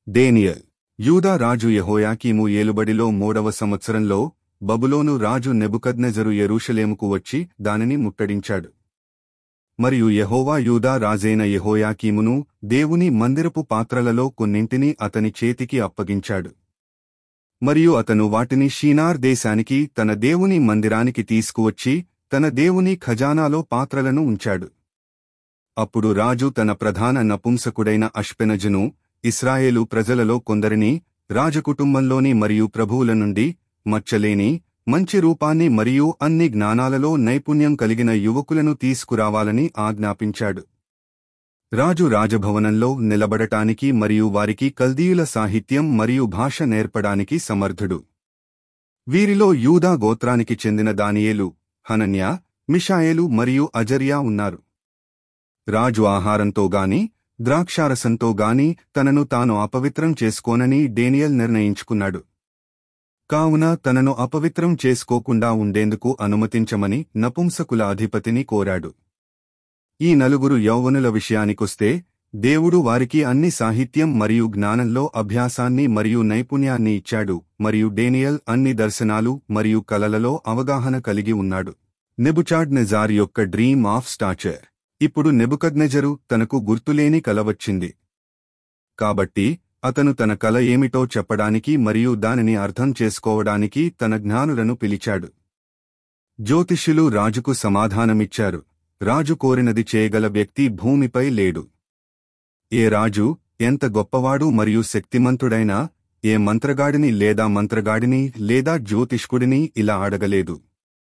Daniel యూదా రాజు యెహోయాకీము ఏలుబడిలో మూడవ సంవత్సరంలో బబులోను రాజు నెబుకద్నెజరు యెరూషలేముకు వచ్చి దానిని ముట్టడించాడు మరియు యెహోవా యూదా రాజైన యెహోయాకీమును దేవుని మందిరపు పాత్రలలో కొన్నింటిని అతని చేతికి అప్పగించాడు మరియు అతను వాటిని షీనార్ దేశానికి తన దేవుని మందిరానికి తీసుకువచ్చి తన దేవుని ఖజానాలో పాత్రలను ఉంచాడు అప్పుడు రాజు తన ప్రధాన నపుంసకుడైన అష్పెనజును ఇస్రాయేలు ప్రజలలో కొందరిని రాజకుటుంబంలోని మరియు ప్రభువుల నుండి మచ్చలేని మంచి రూపాన్ని మరియు అన్ని జ్ఞానాలలో నైపుణ్యం కలిగిన యువకులను తీసుకురావాలని ఆజ్ఞాపించాడు రాజు రాజభవనంలో నిలబడటానికి మరియు వారికి కల్దీయుల సాహిత్యం మరియు భాష నేర్పడానికి సమర్థుడు వీరిలో యూదా గోత్రానికి చెందిన దానియేలు హనన్యా మిషాయేలు మరియు అజర్యా ఉన్నారు రాజు ఆహారంతో గాని ద్రాక్షారసంతో గాని తనను తాను అపవిత్రం చేసుకోనని డేనియల్ నిర్ణయించుకున్నాడు కావున తనను అపవిత్రం చేసుకోకుండా ఉండేందుకు అనుమతించమని నపుంసకుల అధిపతిని కోరాడు ఈ నలుగురు యౌవనుల విషయానికొస్తే దేవుడు వారికి అన్ని సాహిత్యం మరియు జ్ఞానంలో అభ్యాసాన్ని మరియు నైపుణ్యాన్ని ఇచ్చాడు మరియు డేనియల్ అన్ని దర్శనాలు మరియు కలలలో అవగాహన కలిగి ఉన్నాడు నెబుచాడ్ నెజార్ యొక్క డ్రీమ్ ఆఫ్ స్టాచర్ ఇప్పుడు నెబుకద్నెజరు తనకు గుర్తులేని కల వచ్చింది కాబట్టి అతను తన కల ఏమిటో చెప్పడానికి మరియు దానిని అర్థం చేసుకోవడానికి తన జ్ఞానులను పిలిచాడు జ్యోతిష్యులు రాజుకు సమాధానమిచ్చారు రాజు కోరినది చేయగల వ్యక్తి భూమిపై లేడు ఏ రాజు ఎంత గొప్పవాడు మరియు శక్తిమంతుడైనా ఏ మంత్రగాడిని లేదా మంత్రగాడిని లేదా జ్యోతిష్కుడిని ఇలా అడగలేదు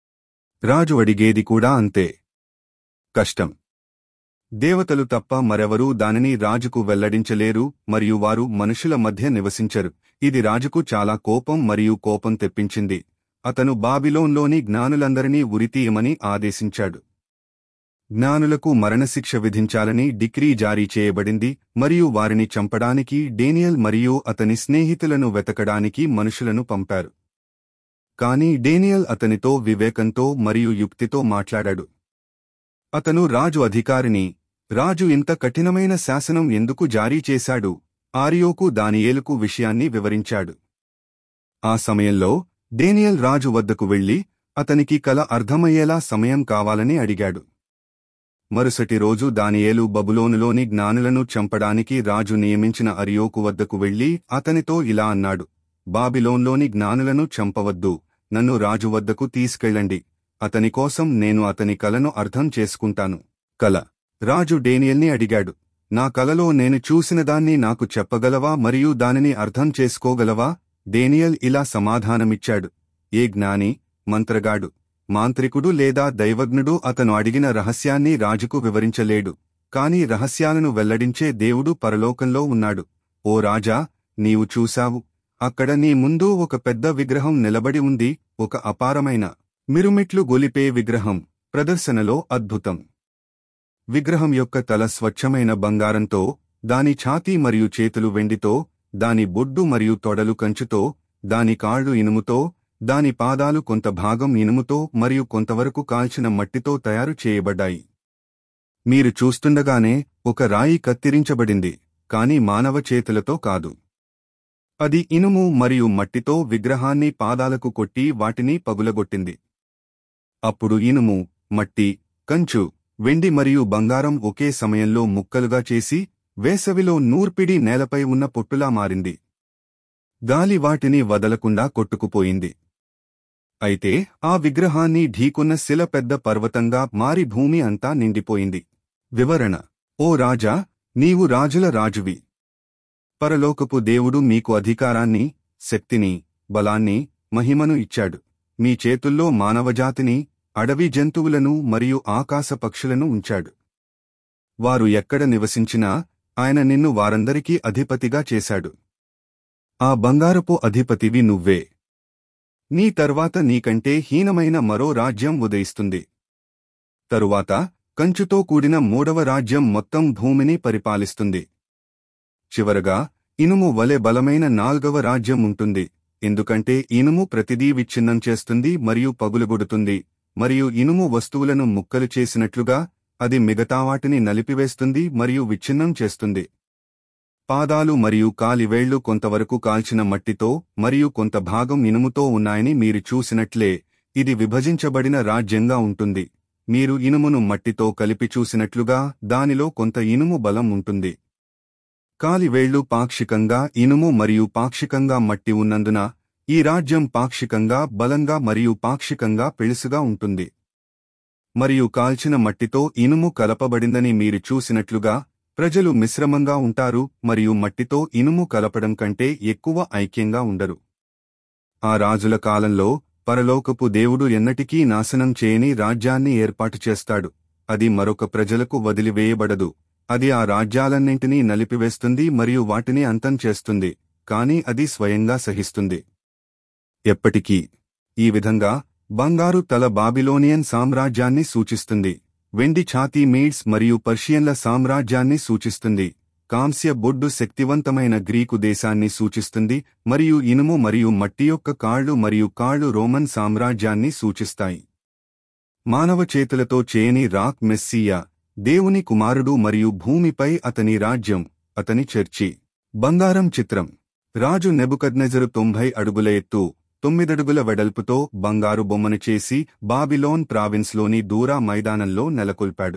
రాజు అడిగేది కూడా అంతే కష్టం దేవతలు తప్ప మరెవరూ దానిని రాజుకు వెల్లడించలేరు మరియు వారు మనుషుల మధ్య నివసించరు ఇది రాజుకు చాలా కోపం మరియు కోపం తెప్పించింది అతను బాబిలోన్లోని జ్ఞానులందరినీ ఉరితీయమని ఆదేశించాడు జ్ఞానులకు మరణశిక్ష విధించాలని డిక్రీ జారీ చేయబడింది మరియు వారిని చంపడానికి డేనియల్ మరియు అతని స్నేహితులను వెతకడానికి మనుషులను పంపారు కాని డేనియల్ అతనితో వివేకంతో మరియు యుక్తితో మాట్లాడాడు అతను రాజు అధికారిని రాజు ఇంత కఠినమైన శాసనం ఎందుకు జారీ చేశాడు ఆరియోకు దానియేలుకు విషయాన్ని వివరించాడు ఆ సమయంలో డేనియల్ రాజు వద్దకు వెళ్లి అతనికి కల అర్థమయ్యేలా సమయం కావాలని అడిగాడు మరుసటి రోజు దానియేలు బబులోనులోని జ్ఞానులను చంపడానికి రాజు నియమించిన అరియోకు వద్దకు వెళ్లి అతనితో ఇలా అన్నాడు బాబిలోన్లోని జ్ఞానులను చంపవద్దు నన్ను రాజు వద్దకు తీసుకెళ్ళండి అతని కోసం నేను అతని కలను అర్థం చేసుకుంటాను కల రాజు డేనియల్ని అడిగాడు నా కలలో నేను చూసినదాన్ని నాకు చెప్పగలవా మరియు దానిని అర్థం చేసుకోగలవా డేనియల్ ఇలా సమాధానమిచ్చాడు ఏ జ్ఞాని మంత్రగాడు మాంత్రికుడు లేదా దైవజ్ఞుడు అతను అడిగిన రహస్యాన్ని రాజుకు వివరించలేడు కాని రహస్యాలను వెల్లడించే దేవుడు పరలోకంలో ఉన్నాడు ఓ రాజా నీవు చూశావు అక్కడ నీ ముందు ఒక పెద్ద విగ్రహం నిలబడి ఉంది ఒక అపారమైన మిరుమిట్లు గొలిపే విగ్రహం ప్రదర్శనలో అద్భుతం విగ్రహం యొక్క తల స్వచ్ఛమైన బంగారంతో దాని ఛాతీ మరియు చేతులు వెండితో దాని బొడ్డు మరియు తొడలు కంచుతో దాని కాళ్ళు ఇనుముతో దాని పాదాలు కొంత భాగం ఇనుముతో మరియు కొంతవరకు కాల్చిన మట్టితో తయారు చేయబడ్డాయి మీరు చూస్తుండగానే ఒక రాయి కత్తిరించబడింది కాని మానవ చేతులతో కాదు అది ఇనుము మరియు మట్టితో విగ్రహాన్ని పాదాలకు కొట్టి వాటిని పగులగొట్టింది అప్పుడు ఇనుము మట్టి కంచు వెండి మరియు బంగారం ఒకే సమయంలో ముక్కలుగా చేసి వేసవిలో నూర్పిడి నేలపై ఉన్న పొట్టులా మారింది గాలి వాటిని వదలకుండా కొట్టుకుపోయింది అయితే ఆ విగ్రహాన్ని ఢీకున్న శిల పెద్ద పర్వతంగా మారి భూమి అంతా నిండిపోయింది వివరణ ఓ రాజా నీవు రాజుల రాజువి పరలోకపు దేవుడు మీకు అధికారాన్ని శక్తిని బలాన్ని మహిమను ఇచ్చాడు మీ చేతుల్లో మానవజాతిని అడవి జంతువులను మరియు ఆకాశ పక్షులను ఉంచాడు వారు ఎక్కడ నివసించినా ఆయన నిన్ను వారందరికీ అధిపతిగా చేశాడు ఆ బంగారపు అధిపతివి నువ్వే నీ తర్వాత నీకంటే హీనమైన మరో రాజ్యం ఉదయిస్తుంది తరువాత కంచుతో కూడిన మూడవ రాజ్యం మొత్తం భూమిని పరిపాలిస్తుంది చివరగా ఇనుము వలె బలమైన నాల్గవ రాజ్యం ఉంటుంది ఎందుకంటే ఇనుము ప్రతిదీ విచ్ఛిన్నం చేస్తుంది మరియు పగులుగొడుతుంది మరియు ఇనుము వస్తువులను ముక్కలు చేసినట్లుగా అది మిగతా వాటిని నలిపివేస్తుంది మరియు విచ్ఛిన్నం చేస్తుంది పాదాలు మరియు కాలివేళ్లు కొంతవరకు కాల్చిన మట్టితో మరియు కొంత భాగం ఇనుముతో ఉన్నాయని మీరు చూసినట్లే ఇది విభజించబడిన రాజ్యంగా ఉంటుంది మీరు ఇనుమును మట్టితో కలిపి చూసినట్లుగా దానిలో కొంత ఇనుము బలం ఉంటుంది కాలివేళ్లు పాక్షికంగా ఇనుము మరియు పాక్షికంగా మట్టి ఉన్నందున ఈ రాజ్యం పాక్షికంగా బలంగా మరియు పాక్షికంగా పెళుసుగా ఉంటుంది మరియు కాల్చిన మట్టితో ఇనుము కలపబడిందని మీరు చూసినట్లుగా ప్రజలు మిశ్రమంగా ఉంటారు మరియు మట్టితో ఇనుము కలపడం కంటే ఎక్కువ ఐక్యంగా ఉండరు ఆ రాజుల కాలంలో పరలోకపు దేవుడు ఎన్నటికీ నాశనం చేయని రాజ్యాన్ని ఏర్పాటు చేస్తాడు అది మరొక ప్రజలకు వదిలివేయబడదు అది ఆ రాజ్యాలన్నింటినీ నలిపివేస్తుంది మరియు వాటిని అంతం చేస్తుంది కాని అది స్వయంగా సహిస్తుంది ఎప్పటికీ ఈ విధంగా బంగారు తల బాబిలోనియన్ సామ్రాజ్యాన్ని సూచిస్తుంది వెండి ఛాతీ మీడ్స్ మరియు పర్షియన్ల సామ్రాజ్యాన్ని సూచిస్తుంది కాంస్య బొడ్డు శక్తివంతమైన గ్రీకు దేశాన్ని సూచిస్తుంది మరియు ఇనుము మరియు మట్టి యొక్క కాళ్లు మరియు కాళ్లు రోమన్ సామ్రాజ్యాన్ని సూచిస్తాయి మానవ చేతులతో చేయని రాక్ మెస్సియా దేవుని కుమారుడు మరియు భూమిపై అతని రాజ్యం అతని చర్చి బంగారం చిత్రం రాజు నెబుకద్నెజరు తొంభై అడుగుల ఎత్తు తొమ్మిదడుగుల వెడల్పుతో బంగారు బొమ్మను చేసి బాబిలోన్ ప్రావిన్స్లోని దూరా మైదానంలో నెలకొల్పాడు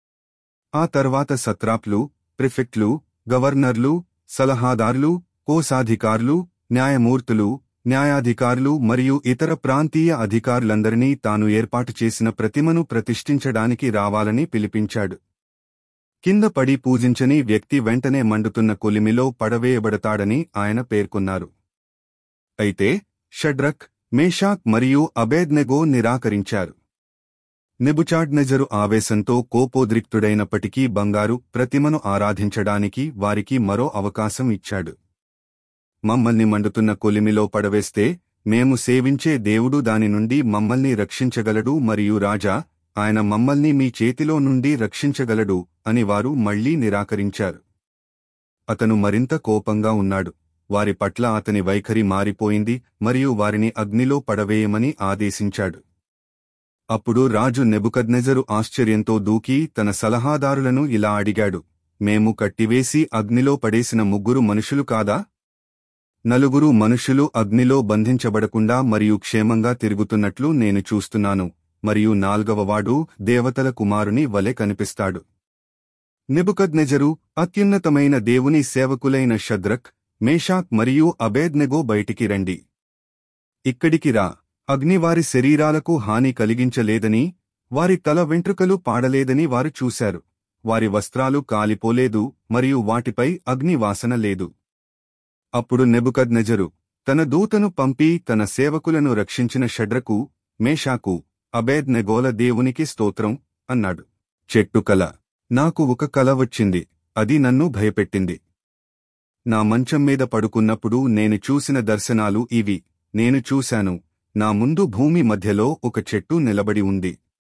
ఆ తర్వాత సత్రాప్లు ప్రిఫెక్ట్లు గవర్నర్లు సలహాదారులు కోశాధికారులు న్యాయమూర్తులు న్యాయాధికారులు మరియు ఇతర ప్రాంతీయ అధికారులందరినీ తాను ఏర్పాటు చేసిన ప్రతిమను ప్రతిష్ఠించడానికి రావాలని పిలిపించాడు కింద పడి పూజించని వ్యక్తి వెంటనే మండుతున్న కొలిమిలో పడవేయబడతాడని ఆయన పేర్కొన్నారు అయితే షడ్రక్ మేషాక్ మరియు అబేద్నెగో నిరాకరించారు నెబుచాడ్నెజరు ఆవేశంతో కోపోద్రిక్తుడైనప్పటికీ బంగారు ప్రతిమను ఆరాధించడానికి వారికి మరో అవకాశం ఇచ్చాడు మమ్మల్ని మండుతున్న కొలిమిలో పడవేస్తే మేము సేవించే దేవుడు దాని నుండి మమ్మల్ని రక్షించగలడు మరియు రాజా ఆయన మమ్మల్ని మీ చేతిలో నుండి రక్షించగలడు అని వారు మళ్లీ నిరాకరించారు అతను మరింత కోపంగా ఉన్నాడు వారి పట్ల అతని వైఖరి మారిపోయింది మరియు వారిని అగ్నిలో పడవేయమని ఆదేశించాడు అప్పుడు రాజు నెబుకద్నెజరు ఆశ్చర్యంతో దూకి తన సలహాదారులను ఇలా అడిగాడు మేము కట్టివేసి అగ్నిలో పడేసిన ముగ్గురు మనుషులు కాదా నలుగురు మనుషులు అగ్నిలో బంధించబడకుండా మరియు క్షేమంగా తిరుగుతున్నట్లు నేను చూస్తున్నాను మరియు నాల్గవవాడు దేవతల కుమారుని వలె కనిపిస్తాడు నెబుకద్నెజరు అత్యున్నతమైన దేవుని సేవకులైన షద్రక్ మేషాక్ మరియు అబేద్నెగో బయటికి రండి ఇక్కడికి రా అగ్ని వారి శరీరాలకు హాని కలిగించలేదని వారి తల వెంట్రుకలు పాడలేదని వారు చూశారు వారి వస్త్రాలు కాలిపోలేదు మరియు వాటిపై అగ్ని వాసన లేదు అప్పుడు నెబుకద్నెజరు తన దూతను పంపి తన సేవకులను రక్షించిన షడ్రకు మేషాకు అబేద్నెగోల దేవునికి స్తోత్రం అన్నాడు చెట్టు కల నాకు ఒక కల వచ్చింది అది నన్ను భయపెట్టింది నా మంచం మీద పడుకున్నప్పుడు నేను చూసిన దర్శనాలు ఇవి నేను చూశాను నా ముందు భూమి మధ్యలో ఒక చెట్టు నిలబడి ఉంది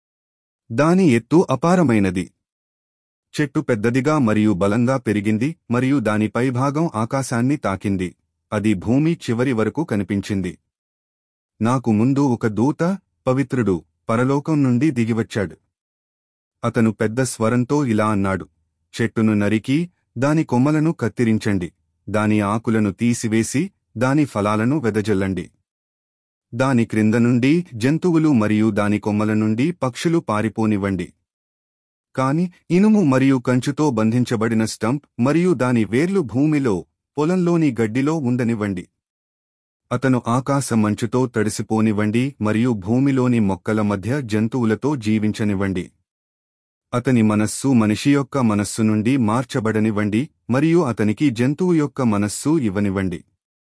దాని ఎత్తు అపారమైనది చెట్టు పెద్దదిగా మరియు బలంగా పెరిగింది మరియు దాని పైభాగం ఆకాశాన్ని తాకింది అది భూమి చివరి వరకు కనిపించింది నాకు ముందు ఒక దూత పవిత్రుడు పరలోకం నుండి దిగివచ్చాడు అతను పెద్ద స్వరంతో ఇలా అన్నాడు చెట్టును నరికి దాని కొమ్మలను కత్తిరించండి దాని ఆకులను తీసివేసి దాని ఫలాలను వెదజల్లండి దాని క్రింద నుండి జంతువులు మరియు దాని కొమ్మల నుండి పక్షులు పారిపోనివ్వండి కాని ఇనుము మరియు కంచుతో బంధించబడిన స్టంప్ మరియు దాని వేర్లు భూమిలో పొలంలోని గడ్డిలో ఉండనివ్వండి అతను ఆకాశ మంచుతో తడిసిపోనివ్వండి మరియు భూమిలోని మొక్కల మధ్య జంతువులతో జీవించనివ్వండి అతని మనస్సు మనిషి యొక్క మనస్సు నుండి మార్చబడనివ్వండి మరియు అతనికి జంతువు యొక్క మనస్సు ఇవ్వనివ్వండి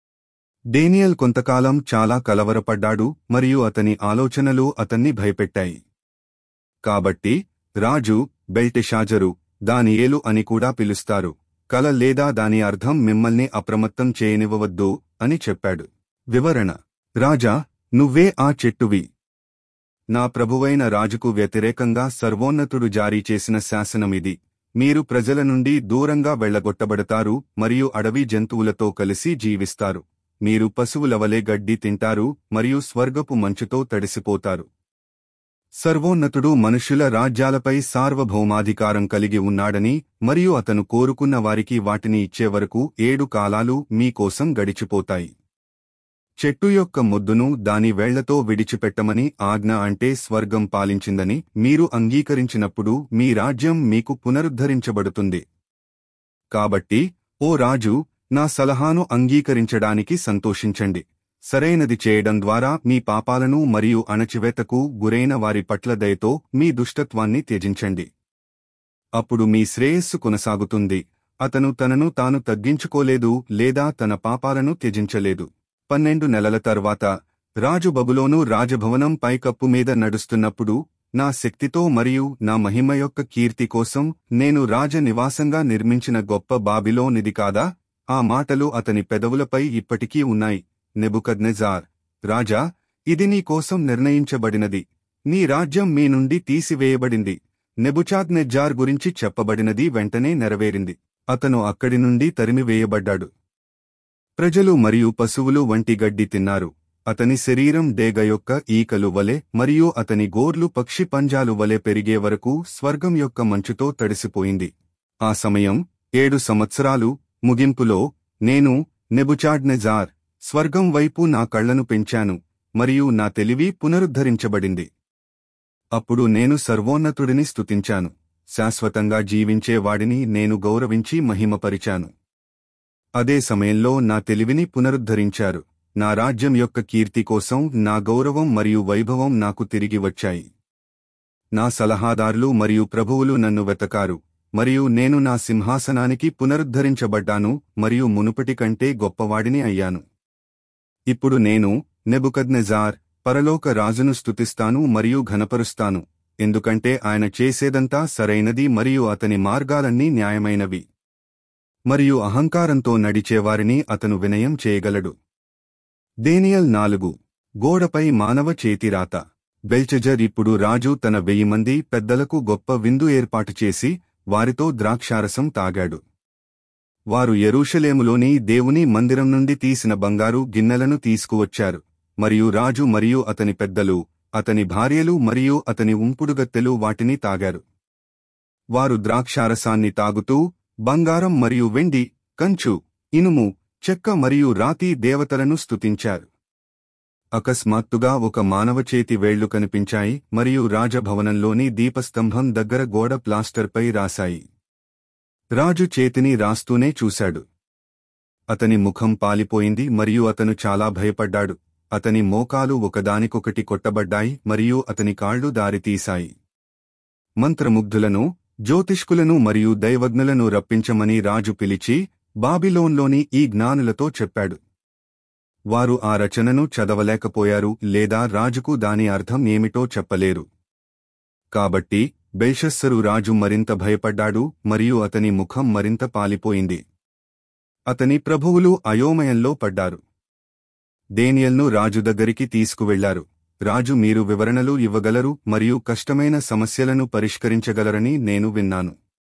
డేనియల్ కొంతకాలం చాలా కలవరపడ్డాడు మరియు అతని ఆలోచనలు అతన్ని భయపెట్టాయి కాబట్టి రాజు బెల్టెషాజరు దానియేలు అని కూడా పిలుస్తారు కల లేదా దాని అర్థం మిమ్మల్ని అప్రమత్తం చేయనివ్వవద్దు అని చెప్పాడు వివరణ రాజా నువ్వే ఆ చెట్టువి నా ప్రభువైన రాజుకు వ్యతిరేకంగా సర్వోన్నతుడు జారీ చేసిన శాసనమిది మీరు ప్రజల నుండి దూరంగా వెళ్లగొట్టబడతారు మరియు అడవి జంతువులతో కలిసి జీవిస్తారు మీరు పశువులవలే గడ్డి తింటారు మరియు స్వర్గపు మంచుతో తడిసిపోతారు సర్వోన్నతుడు మనుష్యుల రాజ్యాలపై సార్వభౌమాధికారం కలిగి ఉన్నాడని మరియు అతను కోరుకున్న వారికి వాటిని ఇచ్చే వరకు ఏడు కాలాలు మీకోసం గడిచిపోతాయి చెట్టు యొక్క ముద్దును దాని వేళ్లతో విడిచిపెట్టమని ఆజ్ఞ అంటే స్వర్గం పాలించిందని మీరు అంగీకరించినప్పుడు మీ రాజ్యం మీకు పునరుద్ధరించబడుతుంది కాబట్టి ఓ రాజు నా సలహాను అంగీకరించడానికి సంతోషించండి సరైనది చేయడం ద్వారా మీ పాపాలను మరియు అణచివేతకు గురైన వారి పట్ల దయతో మీ దుష్టత్వాన్ని త్యజించండి అప్పుడు మీ శ్రేయస్సు కొనసాగుతుంది అతను తనను తాను తగ్గించుకోలేదు లేదా తన పాపాలను త్యజించలేదు పన్నెండు నెలల తర్వాత రాజు బబులోను రాజభవనం పైకప్పు మీద నడుస్తున్నప్పుడు నా శక్తితో మరియు నా మహిమ యొక్క కీర్తి కోసం నేను రాజ నివాసంగా నిర్మించిన గొప్ప బాబిలోనిది కాదా ఆ మాటలు అతని పెదవులపై ఇప్పటికీ ఉన్నాయి నెబుకద్నెజార్ రాజా ఇది నీ కోసం నిర్ణయించబడినది నీ రాజ్యం మీ నుండి తీసివేయబడింది నెబుచాద్నెజ్జార్ గురించి చెప్పబడినది వెంటనే నెరవేరింది అతను అక్కడి నుండి తరిమివేయబడ్డాడు ప్రజలు మరియు పశువులు వంటి గడ్డి తిన్నారు అతని శరీరం డేగ యొక్క ఈకలు వలె మరియు అతని గోర్లు పక్షి పంజాలు వలె పెరిగే వరకు స్వర్గం యొక్క మంచుతో తడిసిపోయింది ఆ సమయం ఏడు సంవత్సరాలు ముగింపులో నేను నెబుచాడ్నెజార్ స్వర్గం వైపు నా కళ్లను పెంచాను మరియు నా తెలివి పునరుద్ధరించబడింది అప్పుడు నేను సర్వోన్నతుడిని స్తుతించాను శాశ్వతంగా జీవించే వాడిని నేను గౌరవించి మహిమపరిచాను అదే సమయంలో నా తెలివిని పునరుద్ధరించారు నా రాజ్యం యొక్క కీర్తి కోసం నా గౌరవం మరియు వైభవం నాకు తిరిగి వచ్చాయి నా సలహాదారులు మరియు ప్రభువులు నన్ను వెతకారు మరియు నేను నా సింహాసనానికి పునరుద్ధరించబడ్డాను మరియు మునుపటి కంటే గొప్పవాడిని అయ్యాను ఇప్పుడు నేను నెబుకద్నెజార్ పరలోక రాజును స్తుతిస్తాను మరియు ఘనపరుస్తాను ఎందుకంటే ఆయన చేసేదంతా సరైనది మరియు అతని మార్గాలన్నీ న్యాయమైనవి మరియు అహంకారంతో నడిచేవారిని అతను వినయం చేయగలడు దేనియల్ నాలుగు గోడపై మానవ చేతిరాత బెల్చెజర్ ఇప్పుడు రాజు తన వెయ్యి మంది పెద్దలకు గొప్ప విందు ఏర్పాటు చేసి వారితో ద్రాక్షారసం తాగాడు వారు యెరూషలేములోని దేవుని మందిరం నుండి తీసిన బంగారు గిన్నెలను తీసుకువచ్చారు మరియు రాజు మరియు అతని పెద్దలు అతని భార్యలు మరియు అతని ఉంపుడుగత్తెలు వాటిని తాగారు వారు ద్రాక్షారసాన్ని తాగుతూ బంగారం మరియు వెండి కంచు ఇనుము చెక్క మరియు రాతి దేవతలను స్తుతించారు అకస్మాత్తుగా ఒక మానవ చేతి వేళ్లు కనిపించాయి మరియు రాజభవనంలోని దీపస్తంభం దగ్గర గోడ ప్లాస్టర్పై రాశాయి రాజు చేతిని రాస్తూనే చూశాడు అతని ముఖం పాలిపోయింది మరియు అతను చాలా భయపడ్డాడు అతని మోకాలు ఒకదానికొకటి కొట్టబడ్డాయి మరియు అతని కాళ్లు దారితీశాయి మంత్రముగ్ధులను జ్యోతిష్కులను మరియు దైవజ్ఞులను రప్పించమని రాజు పిలిచి బాబిలోన్లోని ఈ జ్ఞానులతో చెప్పాడు వారు ఆ రచనను చదవలేకపోయారు లేదా రాజుకు దాని అర్థం ఏమిటో చెప్పలేరు కాబట్టి బెల్షస్సరు రాజు మరింత భయపడ్డాడు మరియు అతని ముఖం మరింత పాలిపోయింది అతని ప్రభువులు అయోమయంలో పడ్డారు దేనియల్ను రాజు దగ్గరికి తీసుకువెళ్లారు రాజు మీరు వివరణలు ఇవ్వగలరు మరియు కష్టమైన సమస్యలను పరిష్కరించగలరని నేను విన్నాను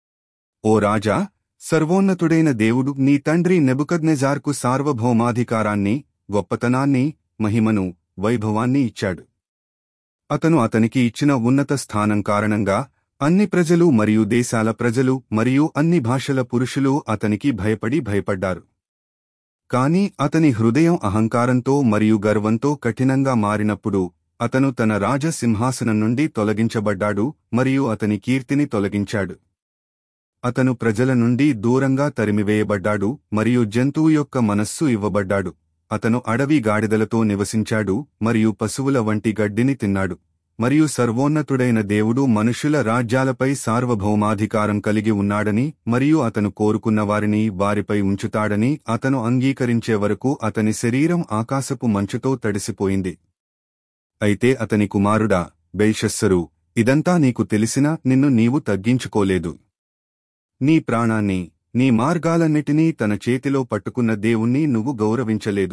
ఓ రాజా సర్వోన్నతుడైన దేవుడు నీ తండ్రి నెబుకద్నెజార్కు సార్వభౌమాధికారాన్ని గొప్పతనాన్ని మహిమను వైభవాన్ని ఇచ్చాడు అతను అతనికి ఇచ్చిన ఉన్నత స్థానం కారణంగా అన్ని ప్రజలు మరియు దేశాల ప్రజలు మరియు అన్ని భాషల పురుషులు అతనికి భయపడి భయపడ్డారు కాని అతని హృదయం అహంకారంతో మరియు గర్వంతో కఠినంగా మారినప్పుడు అతను తన రాజ సింహాసనం నుండి తొలగించబడ్డాడు మరియు అతని కీర్తిని తొలగించాడు అతను ప్రజల నుండి దూరంగా తరిమివేయబడ్డాడు మరియు జంతువు యొక్క మనస్సు ఇవ్వబడ్డాడు అతను అడవి గాడిదలతో నివసించాడు మరియు పశువుల వంటి గడ్డిని తిన్నాడు మరియు సర్వోన్నతుడైన దేవుడు మనుషుల రాజ్యాలపై సార్వభౌమాధికారం కలిగి ఉన్నాడని మరియు అతను కోరుకున్న వారిని వారిపై ఉంచుతాడని అతను అంగీకరించే వరకు అతని శరీరం ఆకాశపు మంచుతో తడిసిపోయింది అయితే అతని కుమారుడా బెల్షస్సరు ఇదంతా నీకు తెలిసినా నిన్ను నీవు తగ్గించుకోలేదు నీ ప్రాణాన్ని నీ మార్గాలన్నిటినీ తన చేతిలో పట్టుకున్న దేవుణ్ణి నువ్వు గౌరవించలేదు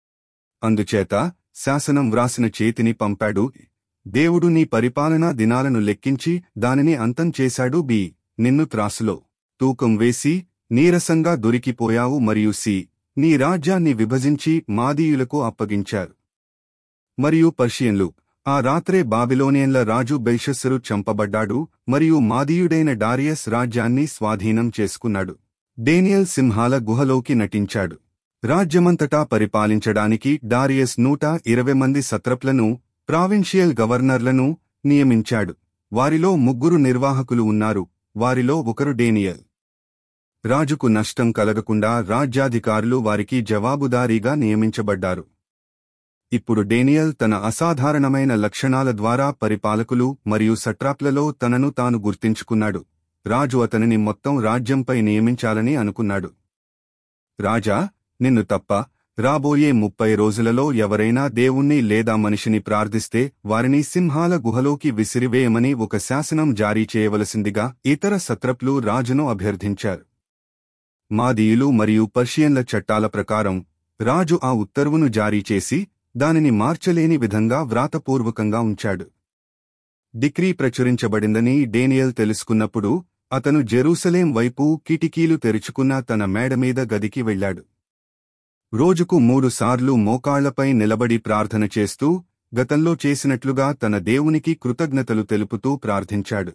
అందుచేత శాసనం వ్రాసిన చేతిని పంపాడు దేవుడు నీ పరిపాలనా దినాలను లెక్కించి దానిని అంతం చేశాడు బి నిన్ను త్రాసులో తూకం వేసి నీరసంగా దొరికిపోయావు మరియు సి నీ రాజ్యాన్ని విభజించి మాదీయులకు అప్పగించారు మరియు పర్షియన్లు ఆ రాత్రే బాబిలోనియన్ల రాజు బెల్షస్సరు చంపబడ్డాడు మరియు మాదీయుడైన డారియస్ రాజ్యాన్ని స్వాధీనం చేసుకున్నాడు డేనియల్ సింహాల గుహలోకి నటించాడు రాజ్యమంతటా పరిపాలించడానికి డారియస్ నూట ఇరవై మంది సత్రప్లను ప్రావిన్షియల్ గవర్నర్లను నియమించాడు వారిలో ముగ్గురు నిర్వాహకులు ఉన్నారు వారిలో ఒకరు డేనియల్ రాజుకు నష్టం కలగకుండా రాజ్యాధికారులు వారికి జవాబుదారీగా నియమించబడ్డారు ఇప్పుడు డేనియల్ తన అసాధారణమైన లక్షణాల ద్వారా పరిపాలకులు మరియు సట్రాప్లలో తనను తాను గుర్తించుకున్నాడు రాజు అతనిని మొత్తం రాజ్యంపై నియమించాలని అనుకున్నాడు రాజా నిన్ను తప్ప రాబోయే ముప్పై రోజులలో ఎవరైనా దేవుణ్ణి లేదా మనిషిని ప్రార్థిస్తే వారిని సింహాల గుహలోకి విసిరివేయమని ఒక శాసనం జారీ చేయవలసిందిగా ఇతర సత్రప్లు రాజును అభ్యర్థించారు మాదీయులు మరియు పర్షియన్ల చట్టాల ప్రకారం రాజు ఆ ఉత్తర్వును జారీ చేసి దానిని మార్చలేని విధంగా వ్రాతపూర్వకంగా ఉంచాడు డిక్రీ ప్రచురించబడిందని డేనియల్ తెలుసుకున్నప్పుడు అతను జెరూసలేం వైపు కిటికీలు తెరుచుకున్న తన మేడమీద గదికి వెళ్ళాడు రోజుకు మూడు సార్లు మోకాళ్లపై నిలబడి ప్రార్థన చేస్తూ గతంలో చేసినట్లుగా తన దేవునికి కృతజ్ఞతలు తెలుపుతూ ప్రార్థించాడు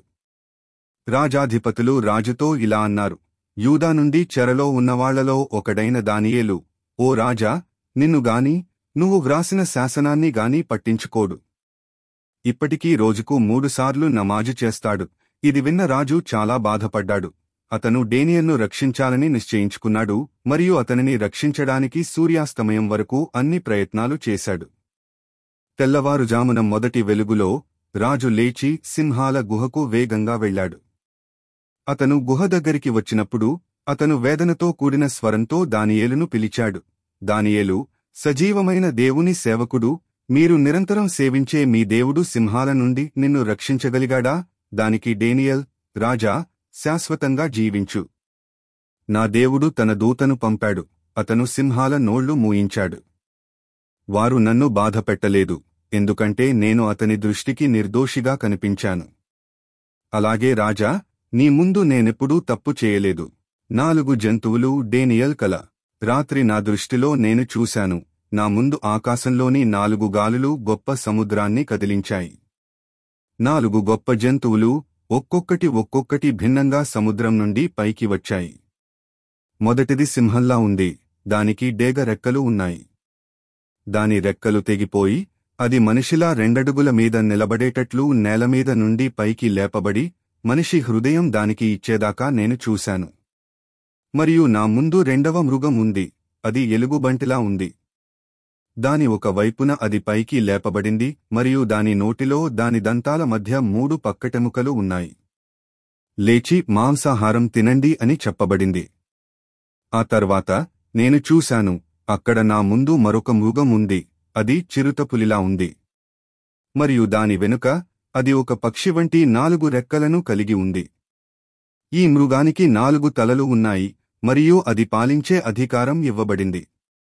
రాజాధిపతులు రాజుతో ఇలా అన్నారు యూదా నుండి చెరలో ఉన్నవాళ్లలో ఒకడైన దానియేలు ఓ రాజా నిన్ను గాని నువ్వు వ్రాసిన శాసనాన్ని గాని పట్టించుకోడు ఇప్పటికీ రోజుకు మూడుసార్లు నమాజు చేస్తాడు ఇది విన్న రాజు చాలా బాధపడ్డాడు అతను డేనియల్ను రక్షించాలని నిశ్చయించుకున్నాడు మరియు అతనిని రక్షించడానికి సూర్యాస్తమయం వరకు అన్ని ప్రయత్నాలు చేశాడు తెల్లవారుజామున మొదటి వెలుగులో రాజు లేచి సింహాల గుహకు వేగంగా వెళ్ళాడు అతను గుహ దగ్గరికి వచ్చినప్పుడు అతను వేదనతో కూడిన స్వరంతో దానియేలును పిలిచాడు దానియేలు సజీవమైన దేవుని సేవకుడు మీరు నిరంతరం సేవించే మీ దేవుడు సింహాల నుండి నిన్ను రక్షించగలిగాడా దానికి డేనియల్ రాజా శాశ్వతంగా జీవించు నా దేవుడు తన దూతను పంపాడు అతను సింహాల నోళ్లు మూయించాడు వారు నన్ను బాధపెట్టలేదు ఎందుకంటే నేను అతని దృష్టికి నిర్దోషిగా కనిపించాను అలాగే రాజా నీ ముందు నేనెప్పుడూ తప్పు చేయలేదు నాలుగు జంతువులు డేనియల్ కల రాత్రి నా దృష్టిలో నేను చూశాను నా ముందు ఆకాశంలోని నాలుగు గాలులు గొప్ప సముద్రాన్ని కదిలించాయి నాలుగు గొప్ప జంతువులు ఒక్కొక్కటి ఒక్కొక్కటి భిన్నంగా సముద్రం నుండి పైకి వచ్చాయి మొదటిది సింహంలా ఉంది దానికి డేగ రెక్కలు ఉన్నాయి దాని రెక్కలు తెగిపోయి అది మనిషిలా రెండడుగుల మీద నిలబడేటట్లు నేలమీద నుండి పైకి లేపబడి మనిషి హృదయం దానికి ఇచ్చేదాకా నేను చూశాను మరియు నా ముందు రెండవ మృగం ఉంది అది ఎలుగుబంటిలా ఉంది దాని ఒక వైపున అది పైకి లేపబడింది మరియు దాని నోటిలో దాని దంతాల మధ్య మూడు పక్కటెముకలు ఉన్నాయి లేచి మాంసాహారం తినండి అని చెప్పబడింది ఆ తర్వాత నేను చూశాను అక్కడ నా ముందు మరొక మృగం ఉంది అది చిరుతపులిలా ఉంది మరియు దాని వెనుక అది ఒక పక్షి వంటి నాలుగు రెక్కలను కలిగి ఉంది ఈ మృగానికి నాలుగు తలలు ఉన్నాయి మరియు అది పాలించే అధికారం ఇవ్వబడింది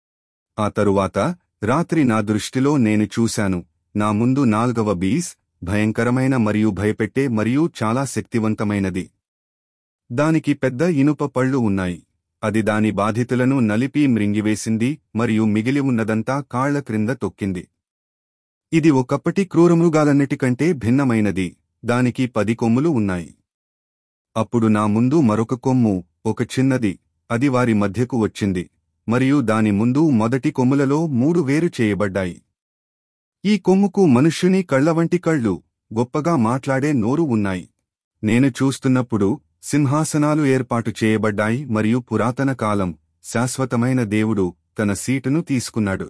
ఆ తరువాత రాత్రి నా దృష్టిలో నేను చూశాను నా ముందు నాల్గవ బీస్ భయంకరమైన మరియు భయపెట్టే మరియు చాలా శక్తివంతమైనది దానికి పెద్ద ఇనుప పళ్ళు ఉన్నాయి అది దాని బాధితులను నలిపి మ్రింగివేసింది మరియు మిగిలి ఉన్నదంతా కాళ్ల క్రింద తొక్కింది ఇది ఒకప్పటి క్రూరమృగాలన్నిటికంటే భిన్నమైనది దానికి పది కొమ్ములు ఉన్నాయి అప్పుడు నా ముందు మరొక కొమ్ము ఒక చిన్నది అది వారి మధ్యకు వచ్చింది మరియు దాని ముందు మొదటి కొమ్ములలో మూడు వేరు చేయబడ్డాయి ఈ కొమ్ముకు మనుష్యుని కళ్ల వంటి కళ్ళు గొప్పగా మాట్లాడే నోరు ఉన్నాయి నేను చూస్తున్నప్పుడు సింహాసనాలు ఏర్పాటు చేయబడ్డాయి మరియు పురాతన కాలం శాశ్వతమైన దేవుడు తన సీటును తీసుకున్నాడు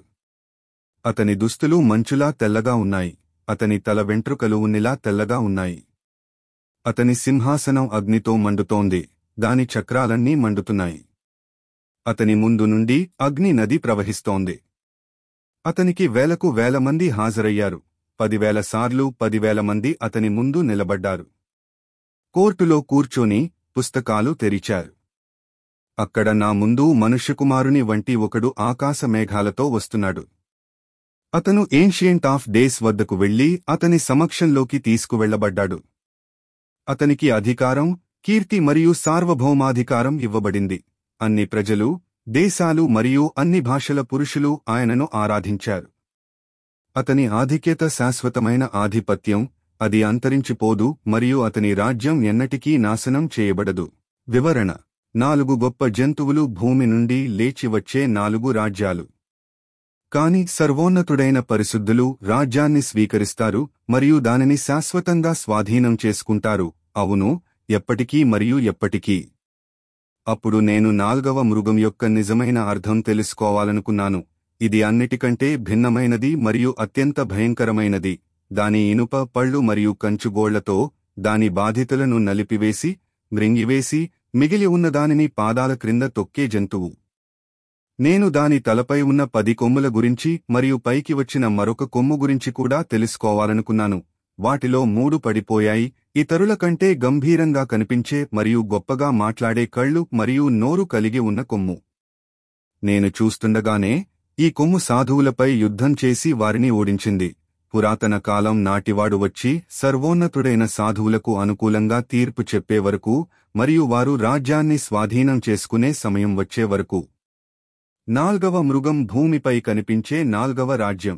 అతని దుస్తులు మంచులా తెల్లగా ఉన్నాయి అతని తల వెంట్రుకలు ఉన్నిలా తెల్లగా ఉన్నాయి అతని సింహాసనం అగ్నితో మండుతోంది దాని చక్రాలన్నీ మండుతున్నాయి అతని ముందు నుండి అగ్ని నది ప్రవహిస్తోంది అతనికి వేలకు వేల మంది హాజరయ్యారు పదివేల సార్లు పదివేల మంది అతని ముందు నిలబడ్డారు కోర్టులో కూర్చొని పుస్తకాలు తెరిచారు అక్కడ నా ముందు మనుష్యకుమారుని వంటి ఒకడు ఆకాశ మేఘాలతో వస్తున్నాడు అతను ఏన్షియంట్ ఆఫ్ డేస్ వద్దకు వెళ్లి అతని సమక్షంలోకి తీసుకువెళ్లబడ్డాడు అతనికి అధికారం కీర్తి మరియు సార్వభౌమాధికారం ఇవ్వబడింది అన్ని ప్రజలు దేశాలు మరియు అన్ని భాషల పురుషులు ఆయనను ఆరాధించారు అతని ఆధిక్యత శాశ్వతమైన ఆధిపత్యం అది అంతరించిపోదు మరియు అతని రాజ్యం ఎన్నటికీ నాశనం చేయబడదు వివరణ నాలుగు గొప్ప జంతువులు భూమి నుండి లేచి వచ్చే నాలుగు రాజ్యాలు కాని సర్వోన్నతుడైన పరిశుద్ధులు రాజ్యాన్ని స్వీకరిస్తారు మరియు దానిని శాశ్వతంగా స్వాధీనం చేసుకుంటారు అవును ఎప్పటికీ మరియు ఎప్పటికీ అప్పుడు నేను నాల్గవ మృగం యొక్క నిజమైన అర్థం తెలుసుకోవాలనుకున్నాను ఇది అన్నిటికంటే భిన్నమైనది మరియు అత్యంత భయంకరమైనది దాని ఇనుప పళ్ళు మరియు కంచుగోళ్లతో దాని బాధితులను నలిపివేసి మృంగివేసి మిగిలి ఉన్న దానిని పాదాల క్రింద తొక్కే జంతువు నేను దాని తలపై ఉన్న పది కొమ్ముల గురించి మరియు పైకి వచ్చిన మరొక కొమ్ము గురించి కూడా తెలుసుకోవాలనుకున్నాను వాటిలో మూడు పడిపోయాయి ఇతరుల కంటే గంభీరంగా కనిపించే మరియు గొప్పగా మాట్లాడే కళ్ళు మరియు నోరు కలిగి ఉన్న కొమ్ము నేను చూస్తుండగానే ఈ కొమ్ము సాధువులపై యుద్ధం చేసి వారిని ఓడించింది పురాతన కాలం నాటివాడు వచ్చి సర్వోన్నతుడైన సాధువులకు అనుకూలంగా తీర్పు చెప్పే వరకు మరియు వారు రాజ్యాన్ని స్వాధీనం చేసుకునే సమయం వచ్చే వరకు నాల్గవ మృగం భూమిపై కనిపించే నాల్గవ రాజ్యం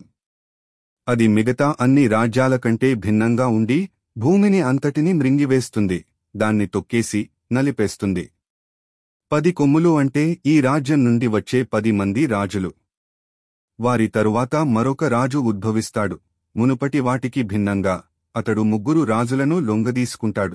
అది మిగతా అన్ని రాజ్యాల కంటే భిన్నంగా ఉండి భూమిని అంతటిని మృంగివేస్తుంది దాన్ని తొక్కేసి నలిపేస్తుంది పది కొమ్ములు అంటే ఈ రాజ్యం నుండి వచ్చే పది మంది రాజులు వారి తరువాత మరొక రాజు ఉద్భవిస్తాడు మునుపటి వాటికి భిన్నంగా అతడు ముగ్గురు రాజులను లొంగదీసుకుంటాడు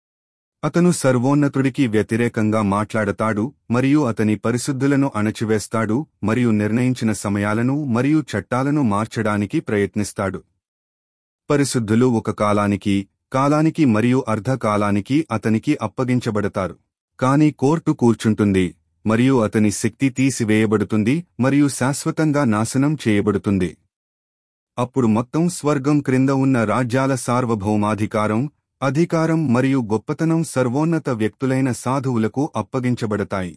అతను సర్వోన్నతుడికి వ్యతిరేకంగా మాట్లాడతాడు మరియు అతని పరిశుద్ధులను అణచివేస్తాడు మరియు నిర్ణయించిన సమయాలను మరియు చట్టాలను మార్చడానికి ప్రయత్నిస్తాడు పరిశుద్ధులు ఒక కాలానికి కాలానికి మరియు అర్ధకాలానికి అతనికి అప్పగించబడతారు కాని కోర్టు కూర్చుంటుంది మరియు అతని శక్తి తీసివేయబడుతుంది మరియు శాశ్వతంగా నాశనం చేయబడుతుంది అప్పుడు మొత్తం స్వర్గం క్రింద ఉన్న రాజ్యాల సార్వభౌమాధికారం అధికారం మరియు గొప్పతనం సర్వోన్నత వ్యక్తులైన సాధువులకు అప్పగించబడతాయి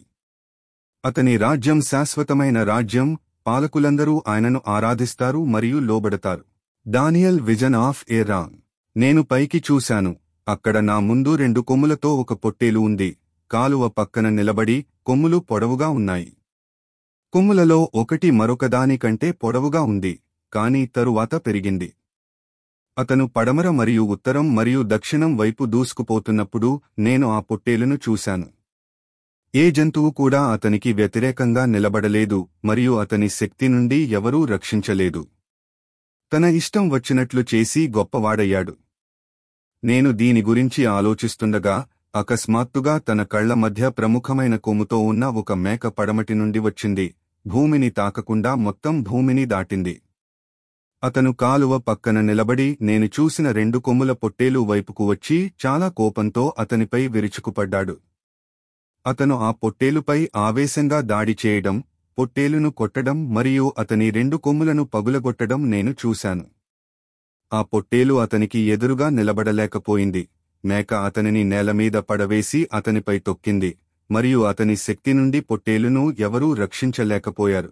అతని రాజ్యం శాశ్వతమైన రాజ్యం పాలకులందరూ ఆయనను ఆరాధిస్తారు మరియు లోబడతారు Daniel vision of a ram నేను పైకి చూశాను అక్కడ నా ముందు రెండు కొమ్ములతో ఒక పొట్టేలు ఉంది కాలువ పక్కన నిలబడి కొమ్ములు పొడవుగా ఉన్నాయి కొమ్ములలో ఒకటి మరొకదాని కంటే పొడవుగా ఉంది కాని తరువాత పెరిగింది అతను పడమర మరియు ఉత్తరం మరియు దక్షిణం వైపు దూసుకుపోతున్నప్పుడు నేను ఆ పొట్టేలును చూశాను ఏ జంతువు కూడా అతనికి వ్యతిరేకంగా నిలబడలేదు మరియు అతని శక్తి నుండి ఎవరూ రక్షించలేదు తన ఇష్టం వచ్చినట్లు చేసి గొప్పవాడయ్యాడు నేను దీని గురించి ఆలోచిస్తుండగా అకస్మాత్తుగా తన కళ్ల మధ్య ప్రముఖమైన కొమ్ముతో ఉన్న ఒక మేక పడమటి నుండి వచ్చింది భూమిని తాకకుండా మొత్తం భూమిని దాటింది అతను కాలువ పక్కన నిలబడి నేను చూసిన రెండు కొమ్ముల పొట్టేలు వైపుకు వచ్చి చాలా కోపంతో అతనిపై విరుచుకుపడ్డాడు అతను ఆ పొట్టేలుపై ఆవేశంగా దాడి చేయడం పొట్టేలును కొట్టడం మరియు అతని రెండు కొమ్ములను పగులగొట్టడం నేను చూశాను ఆ పొట్టేలు అతనికి ఎదురుగా నిలబడలేకపోయింది మేక అతనిని నేలమీద పడవేసి అతనిపై తొక్కింది మరియు అతని శక్తి నుండి పొట్టేలును ఎవరూ రక్షించలేకపోయారు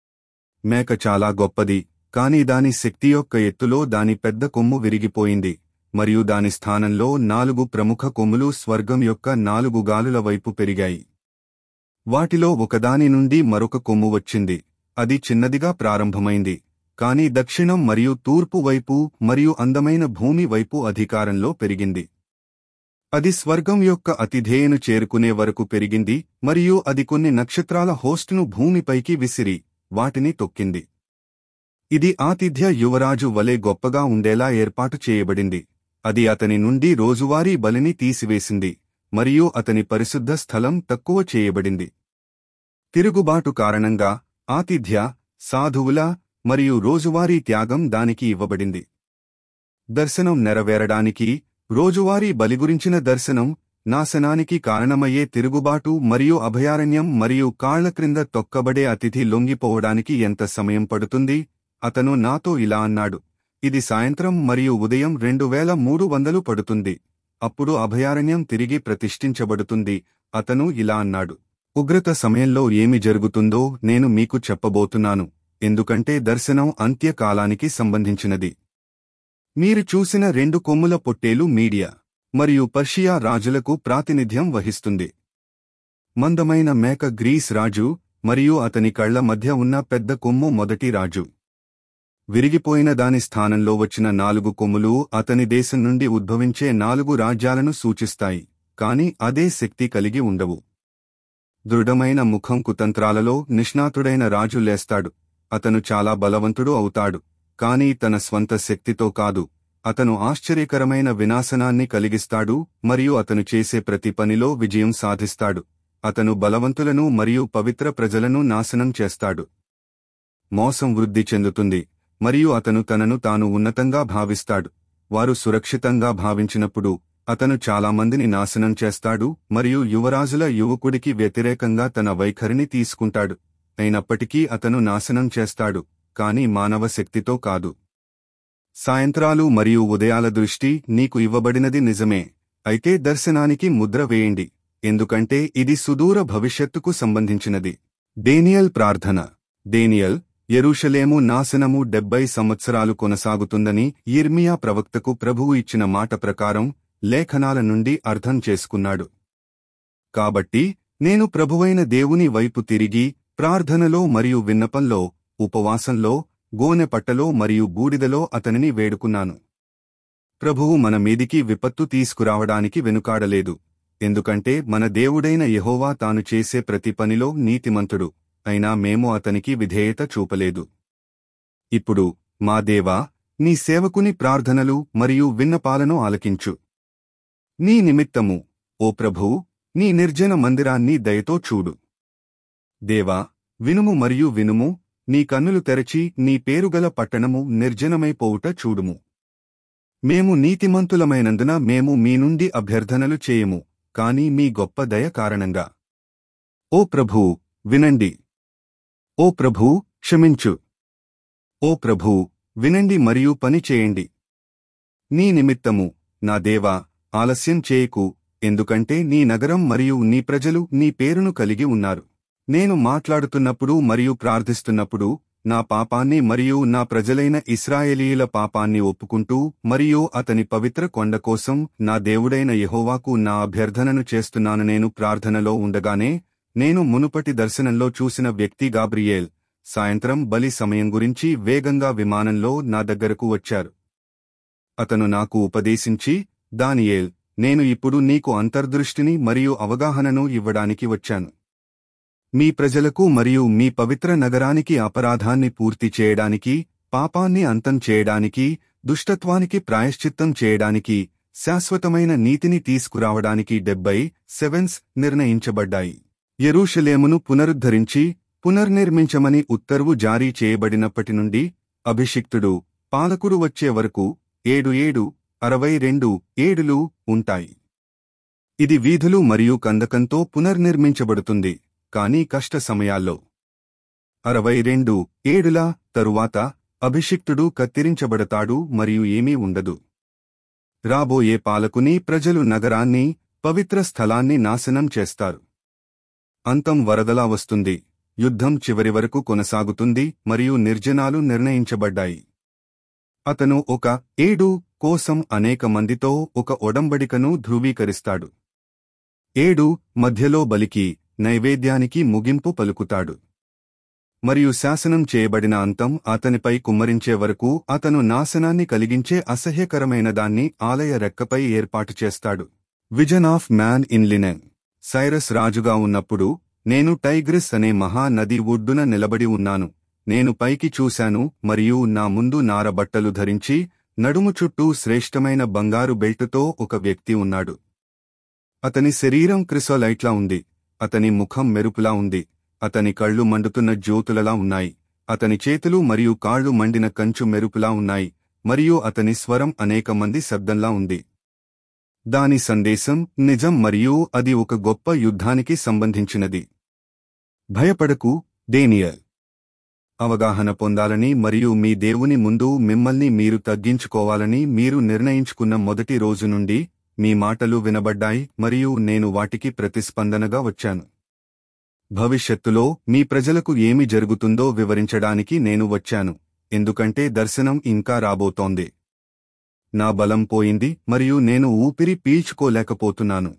మేక చాలా గొప్పది కాని దాని శక్తి యొక్క ఎత్తులో దాని పెద్ద కొమ్ము విరిగిపోయింది మరియు దాని స్థానంలో నాలుగు ప్రముఖ కొమ్ములు స్వర్గం యొక్క నాలుగు గాలుల వైపు పెరిగాయి వాటిలో ఒకదాని నుండి మరొక కొమ్ము వచ్చింది అది చిన్నదిగా ప్రారంభమైంది కాని దక్షిణం మరియు తూర్పు వైపు మరియు అందమైన భూమి వైపు అధికారంలో పెరిగింది అది స్వర్గం యొక్క అతిధేయను చేరుకునే వరకు పెరిగింది మరియు అది కొన్ని నక్షత్రాల హోస్టును భూమిపైకి విసిరి వాటిని తొక్కింది ఇది ఆతిథ్య యువరాజు వలె గొప్పగా ఉండేలా ఏర్పాటు చేయబడింది అది అతని నుండి రోజువారీ బలిని తీసివేసింది మరియు అతని పరిశుద్ధ స్థలం తక్కువ చేయబడింది తిరుగుబాటు కారణంగా ఆతిథ్య సాధువుల మరియు రోజువారీ త్యాగం దానికి ఇవ్వబడింది దర్శనం నెరవేరడానికి రోజువారీ బలి గురించిన దర్శనం నాశనానికి కారణమయ్యే తిరుగుబాటు మరియు అభయారణ్యం మరియు కాళ్ల క్రింద తొక్కబడే అతిథి లొంగిపోవడానికి ఎంత సమయం పడుతుంది అతను నాతో ఇలా అన్నాడు ఇది సాయంత్రం మరియు ఉదయం రెండు వేల మూడు వందలు పడుతుంది అప్పుడు అభయారణ్యం తిరిగి ప్రతిష్ఠించబడుతుంది అతను ఇలా అన్నాడు ఉగ్రత సమయంలో ఏమి జరుగుతుందో నేను మీకు చెప్పబోతున్నాను ఎందుకంటే దర్శనం అంత్యకాలానికి సంబంధించినది మీరు చూసిన రెండు కొమ్ముల పొట్టేలు మీడియా మరియు పర్షియా రాజులకు ప్రాతినిధ్యం వహిస్తుంది మందమైన మేక గ్రీస్ రాజు మరియు అతని కళ్ల మధ్య ఉన్న పెద్ద కొమ్ము మొదటి రాజు విరిగిపోయిన దాని స్థానంలో వచ్చిన నాలుగు కొమ్ములు అతని దేశం నుండి ఉద్భవించే నాలుగు రాజ్యాలను సూచిస్తాయి కాని అదే శక్తి కలిగి ఉండవు దృఢమైన ముఖం కుతంత్రాలలో నిష్ణాతుడైన రాజు లేస్తాడు అతను చాలా బలవంతుడు అవుతాడు కాని తన స్వంత శక్తితో కాదు అతను ఆశ్చర్యకరమైన వినాశనాన్ని కలిగిస్తాడు మరియు అతను చేసే ప్రతి పనిలో విజయం సాధిస్తాడు అతను బలవంతులను మరియు పవిత్ర ప్రజలను నాశనం చేస్తాడు మోసం వృద్ధి చెందుతుంది మరియు అతను తనను తాను ఉన్నతంగా భావిస్తాడు వారు సురక్షితంగా భావించినప్పుడు అతను చాలా మందిని నాశనం చేస్తాడు మరియు యువరాజుల యువకుడికి వ్యతిరేకంగా తన వైఖరిని తీసుకుంటాడు అయినప్పటికీ అతను నాశనం చేస్తాడు కాని మానవ శక్తితో కాదు సాయంత్రాలు మరియు ఉదయాల దృష్టి నీకు ఇవ్వబడినది నిజమే అయితే దర్శనానికి ముద్ర వేయండి ఎందుకంటే ఇది సుదూర భవిష్యత్తుకు సంబంధించినది డేనియల్ ప్రార్థన డేనియల్ యెరూషలేము నాశనము డెబ్బై సంవత్సరాలు కొనసాగుతుందని ఇర్మియా ప్రవక్తకు ప్రభువు ఇచ్చిన మాట ప్రకారం లేఖనాల నుండి అర్థం చేసుకున్నాడు కాబట్టి నేను ప్రభువైన దేవుని వైపు తిరిగి ప్రార్థనలో మరియు విన్నపంలో ఉపవాసంలో గోనెపట్టలో మరియు బూడిదలో అతనిని వేడుకున్నాను ప్రభువు మన మీదికి విపత్తు తీసుకురావడానికి వెనుకాడలేదు ఎందుకంటే మన దేవుడైన యెహోవా తాను చేసే ప్రతి పనిలో నీతిమంతుడు అయినా మేము అతనికి విధేయత చూపలేదు ఇప్పుడు మా దేవా నీ సేవకుని ప్రార్థనలు మరియు విన్నపాలను ఆలకించు నీ నిమిత్తము ఓ ప్రభువు నీ నిర్జన మందిరాన్ని దయతో చూడు దేవా వినుము మరియు వినుము నీ కన్నులు తెరచి నీ పేరుగల పట్టణము నిర్జనమైపోవుట చూడుము మేము నీతిమంతులమైనందున మేము మీ నుండి అభ్యర్థనలు చేయము కాని మీ గొప్ప దయ కారణంగా ఓ ప్రభూ వినండి ఓ ప్రభూ క్షమించు ఓ ప్రభూ వినండి మరియు పని చేయండి నీ నిమిత్తము నా దేవా ఆలస్యం చేయకు ఎందుకంటే నీ నగరం మరియు నీ ప్రజలు నీ పేరును కలిగి ఉన్నారు నేను మాట్లాడుతున్నప్పుడు మరియు ప్రార్థిస్తున్నప్పుడు నా పాపాన్ని మరియు నా ప్రజలైన ఇస్రాయేలీయుల పాపాన్ని ఒప్పుకుంటూ మరియు అతని పవిత్ర కొండ కోసం నా దేవుడైన యెహోవాకు నా అభ్యర్థనను చేస్తున్నాను నేను ప్రార్థనలో ఉండగానే నేను మునుపటి దర్శనంలో చూసిన వ్యక్తి గాబ్రియేల్ సాయంత్రం బలి సమయం గురించి వేగంగా విమానంలో నా దగ్గరకు వచ్చారు అతను నాకు ఉపదేశించి దానియేల్ నేను ఇప్పుడు నీకు అంతర్దృష్టిని మరియు అవగాహనను ఇవ్వడానికి వచ్చాను మీ ప్రజలకు మరియు మీ పవిత్ర నగరానికి అపరాధాన్ని పూర్తి చేయడానికి పాపాన్ని అంతం చేయడానికి దుష్టత్వానికి ప్రాయశ్చిత్తం చేయడానికి శాశ్వతమైన నీతిని తీసుకురావడానికి డెబ్బై సెవెన్స్ నిర్ణయించబడ్డాయి యెరూషలేమును పునరుద్ధరించి పునర్నిర్మించమని ఉత్తర్వు జారీ చేయబడినప్పటి నుండి అభిషిక్తుడు పాలకుడు వచ్చే వరకు ఏడు ఏడు అరవై రెండు ఏడులు ఉంటాయి ఇది వీధులు మరియు కందకంతో పునర్నిర్మించబడుతుంది కానీ కష్ట సమయాల్లో అరవై రెండు ఏడుల తరువాత అభిషిక్తుడు కత్తిరించబడతాడు మరియు ఏమీ ఉండదు రాబోయే పాలకుని ప్రజలు నగరాన్ని పవిత్ర స్థలాన్ని నాశనం చేస్తారు అంతం వరదలా వస్తుంది యుద్ధం చివరి వరకు కొనసాగుతుంది మరియు నిర్జనాలు నిర్ణయించబడ్డాయి అతను ఒక ఏడు కోసం అనేక మందితో ఒక ఒడంబడికను ధృవీకరిస్తాడు ఏడు మధ్యలో బలికి నైవేద్యానికి ముగింపు పలుకుతాడు మరియు శాసనం చేయబడిన అంతం అతనిపై కుమ్మరించే వరకు అతను నాశనాన్ని కలిగించే అసహ్యకరమైన దాన్ని ఆలయ రెక్కపై ఏర్పాటు చేస్తాడు vision of man in linen Cyrus రాజుగా ఉన్నప్పుడు నేను టైగ్రిస్ అనే మహా నది ఒడ్డున నిలబడి ఉన్నాను నేను పైకి చూశాను మరియు నా ముందు నారబట్టలు ధరించి నడుము చుట్టూ శ్రేష్టమైన బంగారు బెల్టుతో ఒక వ్యక్తి ఉన్నాడు అతని శరీరం క్రిసోలైట్లా ఉంది అతని ముఖం మెరుపులా ఉంది అతని కళ్ళు మండుతున్న జ్యోతులలా ఉన్నాయి అతని చేతులు మరియు కాళ్ళు మండిన కంచు మెరుపులా ఉన్నాయి మరియు అతని స్వరం అనేక మంది శబ్దంలా ఉంది దాని సందేశం నిజం మరియు అది ఒక గొప్ప యుద్ధానికి సంబంధించినది భయపడకు డేనియల్ అవగాహన పొందాలని మరియు మీ దేవుని ముందు మిమ్మల్ని మీరు తగ్గించుకోవాలని మీరు నిర్ణయించుకున్న మొదటి రోజు నుండి మీ మాటలు వినబడ్డాయి మరియు నేను వాటికి ప్రతిస్పందనగా వచ్చాను భవిష్యత్తులో మీ ప్రజలకు ఏమి జరుగుతుందో వివరించడానికి నేను వచ్చాను ఎందుకంటే దర్శనం ఇంకా రాబోతోంది నా బలం పోయింది మరియు నేను ఊపిరి పీల్చుకోలేకపోతున్నాను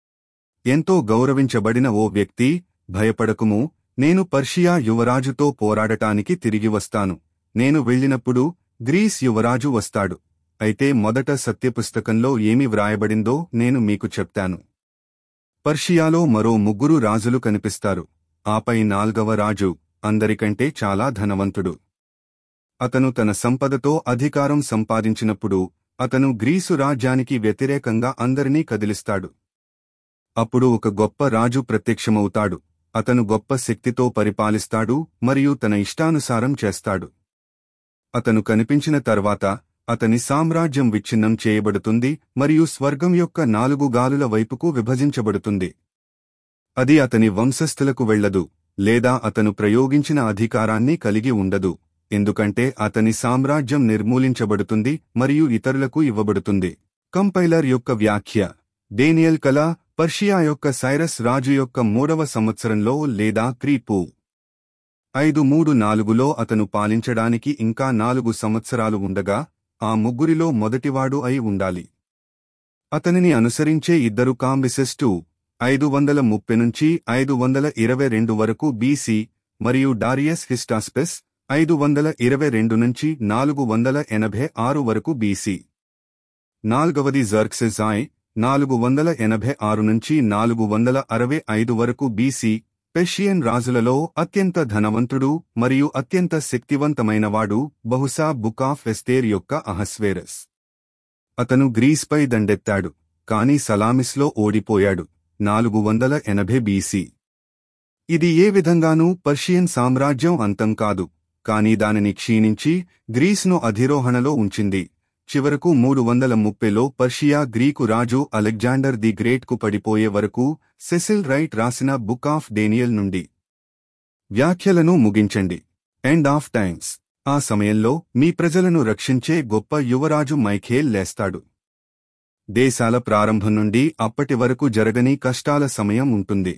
ఎంతో గౌరవించబడిన ఓ వ్యక్తి భయపడకుము నేను పర్షియా యువరాజుతో పోరాడటానికి తిరిగి వస్తాను నేను వెళ్ళినప్పుడు గ్రీస్ యువరాజు వస్తాడు అయితే మొదట సత్యపుస్తకంలో ఏమి వ్రాయబడిందో నేను మీకు చెప్తాను పర్షియాలో మరో ముగ్గురు రాజులు కనిపిస్తారు ఆపై నాల్గవ రాజు అందరికంటే చాలా ధనవంతుడు అతను తన సంపదతో అధికారం సంపాదించినప్పుడు అతను గ్రీసు రాజ్యానికి వ్యతిరేకంగా అందరినీ కదిలిస్తాడు అప్పుడు ఒక గొప్ప రాజు ప్రత్యక్షమవుతాడు అతను గొప్ప శక్తితో పరిపాలిస్తాడు మరియు తన ఇష్టానుసారం చేస్తాడు అతను కనిపించిన తర్వాత అతని సామ్రాజ్యం విచ్ఛిన్నం చేయబడుతుంది మరియు స్వర్గం యొక్క నాలుగు గాలుల వైపుకు విభజించబడుతుంది అది అతని వంశస్థులకు వెళ్ళదు లేదా అతను ప్రయోగించిన అధికారాన్ని కలిగి ఉండదు ఎందుకంటే అతని సామ్రాజ్యం నిర్మూలించబడుతుంది మరియు ఇతరులకు ఇవ్వబడుతుంది కంపైలర్ యొక్క వ్యాఖ్య డేనియల్ కళ పర్షియా యొక్క సైరస్ రాజు యొక్క మూడవ సంవత్సరంలో లేదా క్రీపు ఐదు మూడు నాలుగులో అతను పాలించడానికి ఇంకా నాలుగు సంవత్సరాలు ఉండగా ఆ ముగ్గురిలో మొదటివాడు అయి ఉండాలి అతనిని అనుసరించే ఇద్దరు కాంబిసెస్టు ఐదు వందల ముప్పై నుంచి ఐదు వందల ఇరవై రెండు వరకు బీసీ మరియు డారియస్ హిస్టాస్పెస్ ఐదు వందల ఇరవై రెండు నుంచి నాలుగు వందల ఎనభై ఆరు వరకు బీసీ నాల్గవది జర్క్సెజాయ్ నాలుగు వందల ఎనభై ఆరు నుంచి నాలుగు వందల అరవై ఐదు వరకు బీసీ పెర్షియన్ రాజులలో అత్యంత ధనవంతుడు మరియు అత్యంత శక్తివంతమైనవాడు బహుశా బుక్ ఆఫ్ ఎస్తేర్ యొక్క అహస్వేరస్ అతను గ్రీస్పై దండెత్తాడు కాని సలామిస్లో ఓడిపోయాడు నాలుగు వందల ఎనభై బీసీ ఇది ఏ విధంగానూ పర్షియన్ సామ్రాజ్యం అంతం కాదు కాని దానిని క్షీణించి గ్రీస్ను అధిరోహణలో ఉంచింది చివరకు మూడు వందల ముప్పైలో పర్షియా గ్రీకు రాజు అలెగ్జాండర్ ది గ్రేట్కు పడిపోయే వరకు సెసిల్ రైట్ రాసిన బుక్ ఆఫ్ డేనియల్ నుండి వ్యాఖ్యలను ముగించండి ఎండ్ ఆఫ్ టైమ్స్ ఆ సమయంలో మీ ప్రజలను రక్షించే గొప్ప యువరాజు మైఖేల్ లేస్తాడు దేశాల ప్రారంభం నుండి అప్పటి వరకు జరగని కష్టాల సమయం ఉంటుంది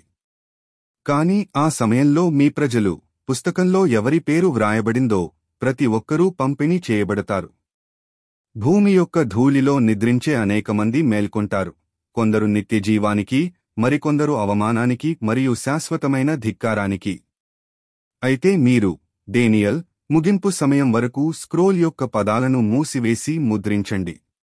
కాని ఆ సమయంలో మీ ప్రజలు పుస్తకంలో ఎవరి పేరు వ్రాయబడిందో ప్రతి ఒక్కరూ పంపిణీ చేయబడతారు భూమి యొక్క ధూళిలో నిద్రించే అనేకమంది మేల్కొంటారు కొందరు నిత్యజీవానికి మరికొందరు అవమానానికి మరియు శాశ్వతమైన ధిక్కారానికి అయితే మీరు డేనియల్ ముగింపు సమయం వరకు స్క్రోల్ యొక్క పదాలను మూసివేసి ముద్రించండి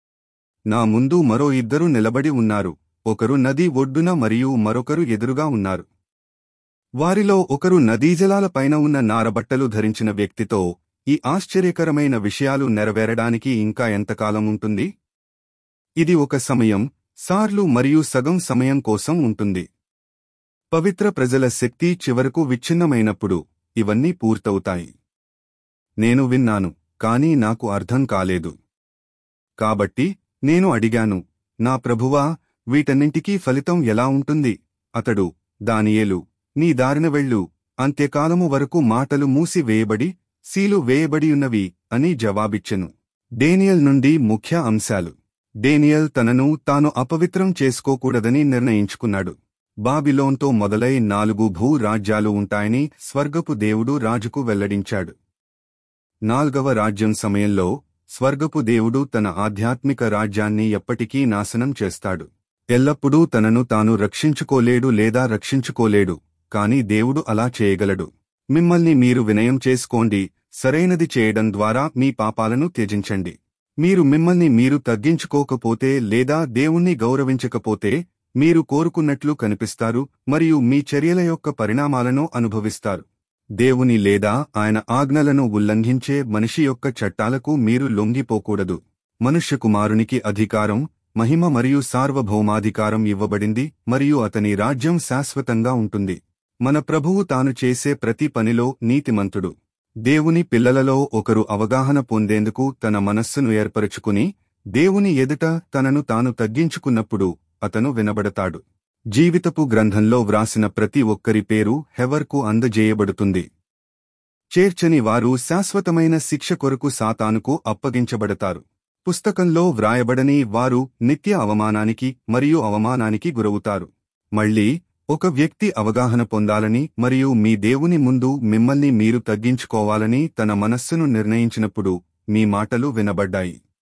నా ముందు మరో ఇద్దరు నిలబడి ఉన్నారు ఒకరు నది ఒడ్డున మరియు మరొకరు ఎదురుగా ఉన్నారు వారిలో ఒకరు నదీజలాల పైన ఉన్న నారబట్టలు ధరించిన వ్యక్తితో ఈ ఆశ్చర్యకరమైన విషయాలు నెరవేరడానికి ఇంకా ఎంతకాలం ఉంటుంది ఇది ఒక సమయం సార్లు మరియు సగం సమయం కోసం ఉంటుంది పవిత్ర ప్రజల శక్తి చివరకు విచ్ఛిన్నమైనప్పుడు ఇవన్నీ పూర్తవుతాయి నేను విన్నాను కాని నాకు అర్థం కాలేదు కాబట్టి నేను అడిగాను నా ప్రభువా వీటన్నింటికీ ఫలితం ఎలా ఉంటుంది అతడు దానియేలు నీ దారిన వెళ్ళు అంత్యకాలము వరకు మాటలు మూసివేయబడి సీలు వేయబడియున్నవి అని జవాబిచ్చెను డేనియల్ నుండి ముఖ్య అంశాలు డేనియల్ తనను తాను అపవిత్రం చేసుకోకూడదని నిర్ణయించుకున్నాడు బాబిలోన్తో మొదలై నాలుగు భూ రాజ్యాలు ఉంటాయని స్వర్గపు దేవుడు రాజుకు వెల్లడించాడు నాల్గవ రాజ్యం సమయంలో స్వర్గపు దేవుడు తన ఆధ్యాత్మిక రాజ్యాన్ని ఎప్పటికీ నాశనం చేస్తాడు ఎల్లప్పుడూ తనను తాను రక్షించుకోలేడు లేదా రక్షించుకోలేడు కాని దేవుడు అలా చేయగలడు మిమ్మల్ని మీరు వినయం చేసుకోండి సరైనది చేయడం ద్వారా మీ పాపాలను త్యజించండి మీరు మిమ్మల్ని మీరు తగ్గించుకోకపోతే లేదా దేవుణ్ణి గౌరవించకపోతే మీరు కోరుకున్నట్లు కనిపిస్తారు మరియు మీ చర్యల యొక్క పరిణామాలను అనుభవిస్తారు దేవుని లేదా ఆయన ఆజ్ఞలను ఉల్లంఘించే మనిషి యొక్క చట్టాలకు మీరు లొంగిపోకూడదు మనుష్య కుమారునికి అధికారం మహిమ మరియు సార్వభౌమాధికారం ఇవ్వబడింది మరియు అతని రాజ్యం శాశ్వతంగా ఉంటుంది మన ప్రభువు తాను చేసే ప్రతి పనిలో నీతిమంతుడు దేవుని పిల్లలలో ఒకరు అవగాహన పొందేందుకు తన మనస్సును ఏర్పరచుకుని దేవుని ఎదుట తనను తాను తగ్గించుకున్నప్పుడు అతను వినబడతాడు జీవితపు గ్రంథంలో వ్రాసిన ప్రతి ఒక్కరి పేరు హెవర్కు అందజేయబడుతుంది చేర్చని వారు శాశ్వతమైన శిక్ష కొరకు సాతానుకు అప్పగించబడతారు పుస్తకంలో వ్రాయబడని వారు నిత్య అవమానానికి మరియు అవమానానికి గురవుతారు మళ్ళీ ఒక వ్యక్తి అవగాహన పొందాలని మరియు మీ దేవుని ముందు మిమ్మల్ని మీరు తగ్గించుకోవాలని తన మనస్సును నిర్ణయించినప్పుడు మీ మాటలు వినబడ్డాయి